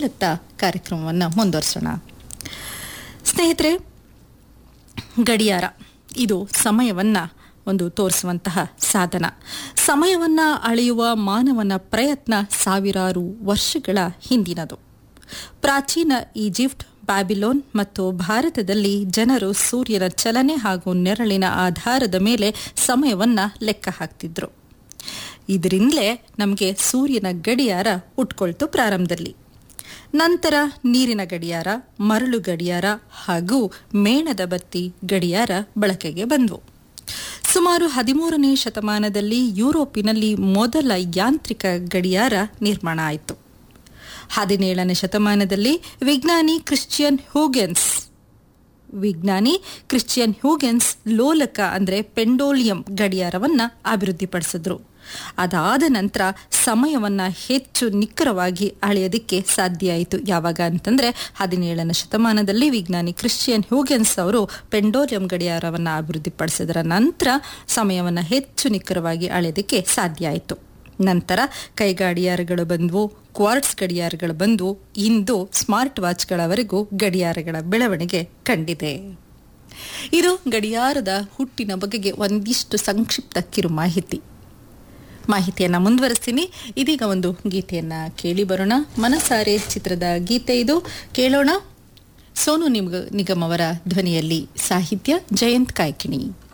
ಬನ್ನಿಯತ್ತ ಕಾರ್ಯಕ್ರಮವನ್ನು ಮುಂದುವರಿಸೋಣ ಸ್ನೇಹಿತರೆ ಗಡಿಯಾರ ಇದು ಸಮಯವನ್ನ ಒಂದು ತೋರಿಸುವಂತಹ ಸಾಧನ ಸಮಯವನ್ನ ಅಳೆಯುವ ಮಾನವನ ಪ್ರಯತ್ನ ಸಾವಿರಾರು ವರ್ಷಗಳ ಹಿಂದಿನದು ಪ್ರಾಚೀನ ಈಜಿಪ್ಟ್ ಬ್ಯಾಬಿಲೋನ್ ಮತ್ತು ಭಾರತದಲ್ಲಿ ಜನರು ಸೂರ್ಯನ ಚಲನೆ ಹಾಗೂ ನೆರಳಿನ ಆಧಾರದ ಮೇಲೆ ಸಮಯವನ್ನ ಲೆಕ್ಕ ಹಾಕ್ತಿದ್ರು ಇದರಿಂದಲೇ ನಮಗೆ ಸೂರ್ಯನ ಗಡಿಯಾರ ಉಟ್ಕೊಳ್ತು ಪ್ರಾರಂಭದಲ್ಲಿ ನಂತರ ನೀರಿನ ಗಡಿಯಾರ ಮರಳು ಗಡಿಯಾರ ಹಾಗೂ ಮೇಣದ ಬತ್ತಿ ಗಡಿಯಾರ ಬಳಕೆಗೆ ಬಂದವು ಸುಮಾರು ಹದಿಮೂರನೇ ಶತಮಾನದಲ್ಲಿ ಯುರೋಪಿನಲ್ಲಿ ಮೊದಲ ಯಾಂತ್ರಿಕ ಗಡಿಯಾರ ನಿರ್ಮಾಣ ಆಯಿತು ಹದಿನೇಳನೇ ಶತಮಾನದಲ್ಲಿ ವಿಜ್ಞಾನಿ ಕ್ರಿಶ್ಚಿಯನ್ ಹ್ಯೂಗೆನ್ಸ್ ವಿಜ್ಞಾನಿ ಕ್ರಿಶ್ಚಿಯನ್ ಹ್ಯೂಗೆನ್ಸ್ ಲೋಲಕ ಅಂದರೆ ಪೆಂಡೋಲಿಯಂ ಗಡಿಯಾರವನ್ನ ಅಭಿವೃದ್ಧಿಪಡಿಸಿದ್ರು ಅದಾದ ನಂತರ ಸಮಯವನ್ನ ಹೆಚ್ಚು ನಿಖರವಾಗಿ ಅಳೆಯೋದಕ್ಕೆ ಸಾಧ್ಯ ಆಯಿತು ಯಾವಾಗ ಅಂತಂದ್ರೆ ಹದಿನೇಳನೇ ಶತಮಾನದಲ್ಲಿ ವಿಜ್ಞಾನಿ ಕ್ರಿಶ್ಚಿಯನ್ ಹ್ಯೂಗೆನ್ಸ್ ಅವರು ಪೆಂಡೋಲಿಯಂ ಗಡಿಯಾರವನ್ನ ಅಭಿವೃದ್ಧಿಪಡಿಸಿದ್ರ ನಂತರ ಸಮಯವನ್ನ ಹೆಚ್ಚು ನಿಖರವಾಗಿ ಅಳೆಯೋದಕ್ಕೆ ಸಾಧ್ಯ ಆಯಿತು ನಂತರ ಕೈಗಡಿಯಾರಗಳು ಬಂದವು ಕ್ವಾರ್ಟ್ಸ್ ಗಡಿಯಾರಗಳು ಬಂದವು ಇಂದು ಸ್ಮಾರ್ಟ್ ವಾಚ್ಗಳವರೆಗೂ ಗಡಿಯಾರಗಳ ಬೆಳವಣಿಗೆ ಕಂಡಿದೆ ಇದು ಗಡಿಯಾರದ ಹುಟ್ಟಿನ ಬಗೆಗೆ ಒಂದಿಷ್ಟು ಸಂಕ್ಷಿಪ್ತ ಕಿರು ಮಾಹಿತಿ ಮಾಹಿತಿಯನ್ನ ಮುಂದುವರಿಸ್ತೀನಿ ಇದೀಗ ಒಂದು ಗೀತೆಯನ್ನ ಕೇಳಿ ಬರೋಣ ಮನಸಾರೆ ಚಿತ್ರದ ಗೀತೆ ಇದು ಕೇಳೋಣ ಸೋನು ನಿಮ್ಗ ನಿಗಮ್ ಅವರ ಧ್ವನಿಯಲ್ಲಿ ಸಾಹಿತ್ಯ ಜಯಂತ್ ಕಾಯ್ಕಿಣಿ